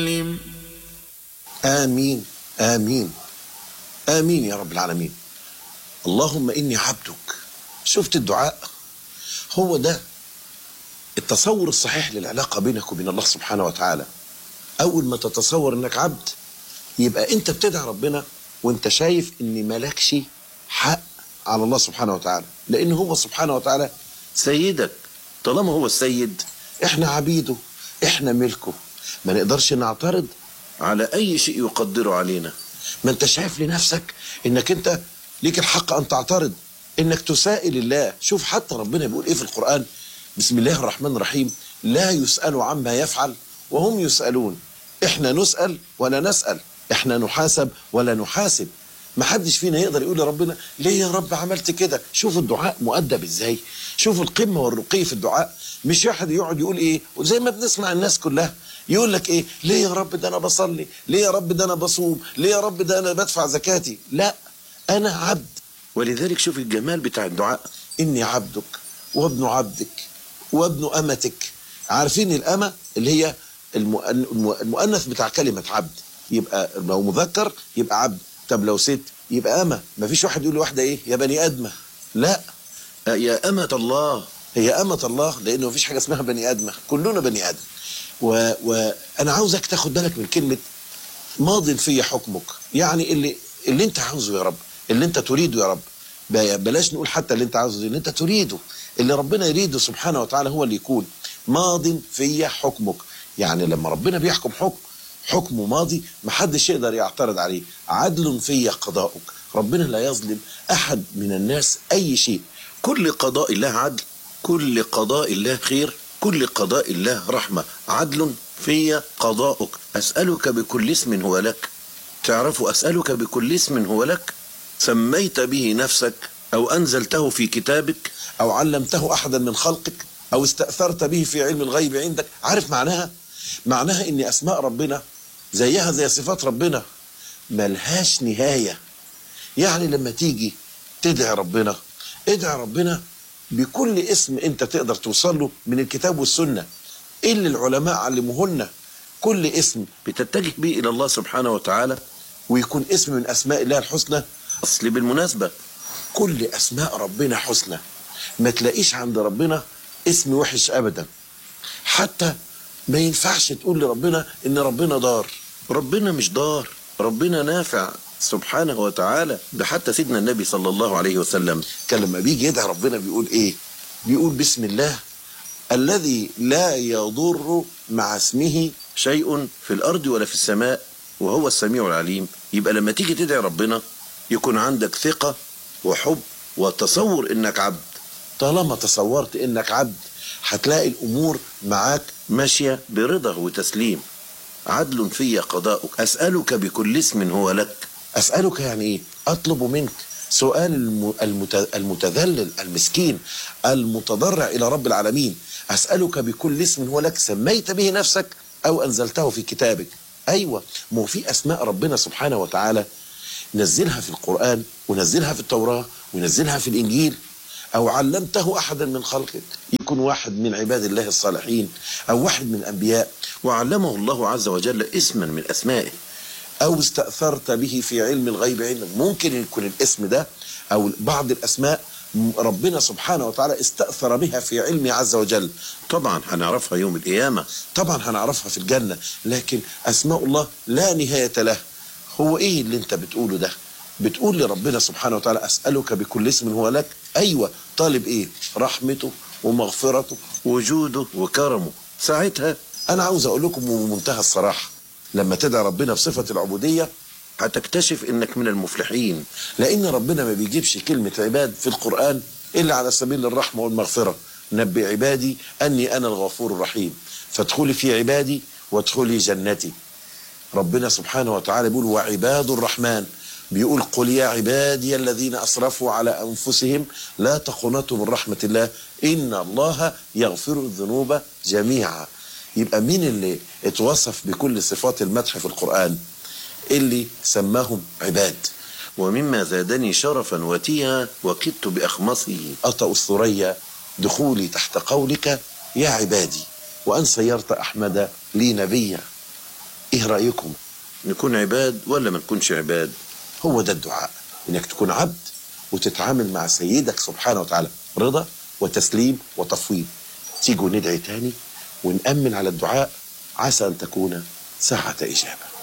آمين آمين آمين يا رب العالمين اللهم إني عبدك شفت الدعاء هو ده التصور الصحيح للعلاقة بينك وبين الله سبحانه وتعالى أول ما تتصور إنك عبد يبقى أنت بتدعي ربنا وأنت شايف إن مالكش حق على الله سبحانه وتعالى لأن هو سبحانه وتعالى سيدك طالما هو السيد إحنا عبيده إحنا ملكه ما نقدرش نعترض على أي شيء يقدره علينا ما أنت شايف لنفسك إنك أنت ليك الحق أن تعترض إنك تسائل الله شوف حتى ربنا بيقول إيه في القرآن بسم الله الرحمن الرحيم لا يسأل عما يفعل وهم يسألون إحنا نسأل ولا نسأل إحنا نحاسب ولا نحاسب ما حدش فينا يقدر يقول لربنا ليه يا رب عملت كده شوف الدعاء مؤدب ازاي شوف القمة والرقي في الدعاء مش واحد يقعد يقول ايه وزي ما بنسمع الناس كلها يقول لك ايه ليه يا رب ده انا بصلي ليه يا رب ده انا بصوم ليه يا رب ده انا بدفع زكاتي لا انا عبد ولذلك شوف الجمال بتاع الدعاء اني عبدك وابن عبدك وابن امتك عارفين الامه اللي هي المؤنث بتاع كلمه عبد يبقى لو مذكر يبقى عبد طب لو ست يبقى أمة ما فيش واحد يقول لواحدة إيه يا بني آدمة لا يا أمة الله هي أمة الله لأنه ما فيش حاجة اسمها بني آدمة كلنا بني آدم و... وأنا عاوزك تاخد بالك من كلمة ماض في حكمك يعني اللي اللي أنت عاوزه يا رب اللي أنت تريده يا رب بلاش نقول حتى اللي أنت عاوزه اللي أنت تريده اللي ربنا يريده سبحانه وتعالى هو اللي يكون ماض في حكمك يعني لما ربنا بيحكم حكم حكمه ماضي محدش يقدر يعترض عليه عدل في قضاؤك ربنا لا يظلم أحد من الناس أي شيء كل قضاء الله عدل كل قضاء الله خير كل قضاء الله رحمة عدل في قضاؤك أسألك بكل اسم هو لك تعرف أسألك بكل اسم هو لك سميت به نفسك أو أنزلته في كتابك أو علمته أحدا من خلقك أو استأثرت به في علم الغيب عندك عارف معناها معناها ان اسماء ربنا زيها زي صفات ربنا ملهاش نهاية يعني لما تيجي تدعي ربنا ادعي ربنا بكل اسم انت تقدر توصل له من الكتاب والسنة اللي العلماء علموهن كل اسم بتتجه به الى الله سبحانه وتعالى ويكون اسم من اسماء الله الحسنى اصل بالمناسبة كل اسماء ربنا حسنى ما تلاقيش عند ربنا اسم وحش ابدا حتى ما ينفعش تقول لربنا ان ربنا ضار ربنا مش ضار ربنا نافع سبحانه وتعالى ده حتى سيدنا النبي صلى الله عليه وسلم كان لما بيجي يدعي ربنا بيقول ايه بيقول بسم الله الذي لا يضر مع اسمه شيء في الارض ولا في السماء وهو السميع العليم يبقى لما تيجي تدعي ربنا يكون عندك ثقة وحب وتصور انك عبد طالما تصورت انك عبد هتلاقي الامور معاك ماشيه برضا وتسليم عدل في قضاؤك اسالك بكل اسم هو لك اسالك يعني ايه اطلب منك سؤال المتذلل المسكين المتضرع الى رب العالمين اسالك بكل اسم هو لك سميت به نفسك او انزلته في كتابك ايوه ما في اسماء ربنا سبحانه وتعالى نزلها في القران ونزلها في التوراه ونزلها في الانجيل أو علمته أحدا من خلقك يكون واحد من عباد الله الصالحين أو واحد من الأنبياء وعلمه الله عز وجل اسما من أسمائه أو استأثرت به في علم الغيب عندك ممكن يكون الاسم ده أو بعض الأسماء ربنا سبحانه وتعالى استأثر بها في علمه عز وجل طبعا هنعرفها يوم القيامة طبعا هنعرفها في الجنة لكن أسماء الله لا نهاية له هو إيه اللي أنت بتقوله ده بتقول لربنا سبحانه وتعالى أسألك بكل اسم هو لك أيوة طالب إيه رحمته ومغفرته وجوده وكرمه ساعتها أنا عاوز أقول لكم بمنتهى الصراحة لما تدعي ربنا بصفة العبودية هتكتشف إنك من المفلحين لأن ربنا ما بيجيبش كلمة عباد في القرآن إلا على سبيل الرحمة والمغفرة نبي عبادي أني أنا الغفور الرحيم فادخلي في عبادي وادخلي جنتي ربنا سبحانه وتعالى بيقول وعباد الرحمن بيقول قل يا عبادي الذين أسرفوا على أنفسهم لا تقنطوا من رحمة الله إن الله يغفر الذنوب جميعا يبقى مين اللي اتوصف بكل صفات المدح في القرآن اللي سماهم عباد ومما زادني شرفا وتيها وكدت بأخمصه أطأ الثريا دخولي تحت قولك يا عبادي وأن صيرت أحمد لي نبيا ايه رايكم نكون عباد ولا ما نكونش عباد هو ده الدعاء انك تكون عبد وتتعامل مع سيدك سبحانه وتعالى رضا وتسليم وتفويض تيجوا ندعي تاني ونأمن على الدعاء عسى أن تكون ساعة إجابة